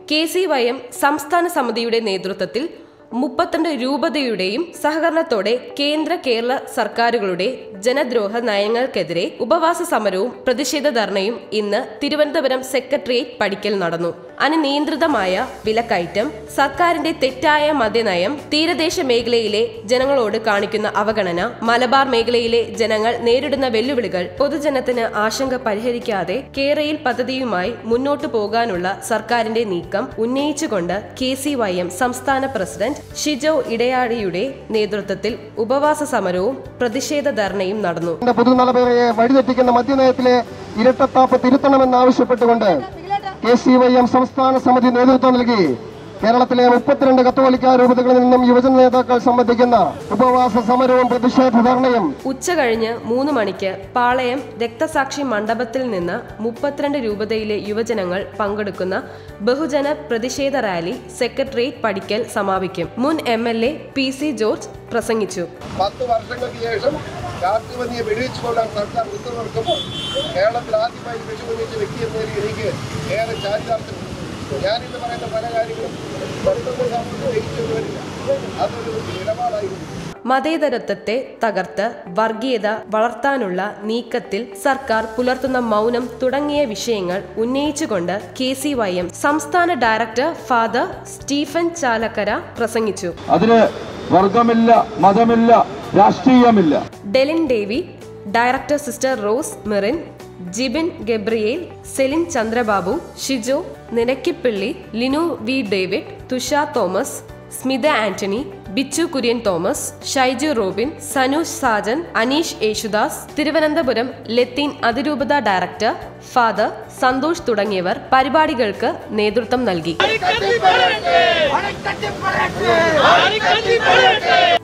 K C Y M സംസ്ഥാന സമിതിയുടെ നേതൃത്വത്തിൽ മുപ്പത്തിരണ്ട് രൂപതയുടെയും സഹകരണത്തോടെ കേന്ദ്ര കേരള സർക്കാരുകളുടെ ജനദ്രോഹ നയങ്ങൾക്കെതിരെ ഉപവാസ സമരവും പ്രതിഷേധ ധർണയും ഇന്ന് തിരുവനന്തപുരം സെക്രട്ടേറിയറ്റ് പടിക്കൽ നടന്നു അനിയന്ത്രിതമായ വിലക്കയറ്റം സർക്കാരിന്റെ തെറ്റായ മദ്യനയം തീരദേശ മേഖലയിലെ ജനങ്ങളോട് കാണിക്കുന്ന അവഗണന മലബാർ മേഖലയിലെ ജനങ്ങൾ നേരിടുന്ന വെല്ലുവിളികൾ പൊതുജനത്തിന് ആശങ്ക പരിഹരിക്കാതെ കേരയിൽ പദ്ധതിയുമായി മുന്നോട്ടു പോകാനുള്ള സർക്കാരിന്റെ നീക്കം ഉന്നയിച്ചുകൊണ്ട് കെ സി വൈ എം സംസ്ഥാന പ്രസിഡന്റ് ഷിജോ ഇടയാടിയുടെ നേതൃത്വത്തിൽ ഉപവാസ സമരവും പ്രതിഷേധ ധർണയും നടന്നു പൊതുനലപരയെ വഴിതെറ്റിക്കുന്ന മദ്യനയത്തിലെ ഇരട്ടത്താപ്പ് തിരുത്തണമെന്നാവശ്യപ്പെട്ടുകൊണ്ട് കെ സി വൈ എം സംസ്ഥാന സമിതി നേതൃത്വം നൽകി കേരളത്തിലെ മുപ്പത്തിരണ്ട് കത്തോലിക്ക രൂപതകളിൽ നിന്നും യുവജന നേതാക്കൾ സംബന്ധിക്കുന്ന ഉപവാസ സമരവും പ്രതിഷേധ ധർണയും ഉച്ച കഴിഞ്ഞ് മൂന്ന് മണിക്ക് പാളയം രക്തസാക്ഷി മണ്ഡപത്തിൽ നിന്ന് മുപ്പത്തിരണ്ട് രൂപതയിലെ യുവജനങ്ങൾ പങ്കെടുക്കുന്ന ബഹുജന പ്രതിഷേധ റാലി സെക്രട്ടേറിയറ്റ് പടിക്കൽ സമാപിക്കും മുൻ M L A P C George പ്രസംഗിച്ചു പത്ത് വർഷങ്ങൾക്ക് ശേഷം കാട്ടുപന്നിയെ വെടിവെച്ചു കൊള്ളാൻ സർക്കാർ ഉത്തരവിറക്കുമ്പോൾ കേരളത്തിൽ ആദ്യമായി വിഷമിച്ച വ്യക്തി എന്ന നിലയിൽ എനിക്ക് ഏറെ ചാരിതാർത്ഥ്യമുണ്ട് ഞാനിന്ന് പറയുന്ന പല കാര്യങ്ങളും പെട്ടെന്ന് സാമ്പത്തിക ജയിച്ചു വരില്ല അതൊരു നിലപാടായിരുന്നു മതേതരത്വത്തെ തകർത്ത് വർഗീയത വളർത്താനുള്ള നീക്കത്തിൽ സർക്കാർ പുലർത്തുന്ന മൗനം തുടങ്ങിയ വിഷയങ്ങൾ ഉന്നയിച്ചുകൊണ്ട് കെ സി വൈ എം സംസ്ഥാന ഡയറക്ടർ ഫാദർ സ്റ്റീഫൻ ചാലക്കര പ്രസംഗിച്ചു അതിന് വർഗമില്ല മതമില്ല രാഷ്ട്രീയമില്ല Delin Davy director sister Rose Merin Jibin Gabriel Celine Chandrababu Shijo നിനക്കിപ്പിള്ളി Linu V David Thusha Thomas Smitha Antony Bichu Kurian Thomas Shaiju Robin Sanush Sajan Aneesh Yesudas Thiruvananthapuram Latin അതിരൂപത ഡയറക്ടർ ഫാദർ സന്തോഷ് തുടങ്ങിയവർ പരിപാടികൾക്ക് നേതൃത്വം നൽകി അടിക്കട്ടി പറയട്ടെ അടിക്കട്ടി പറയട്ടെ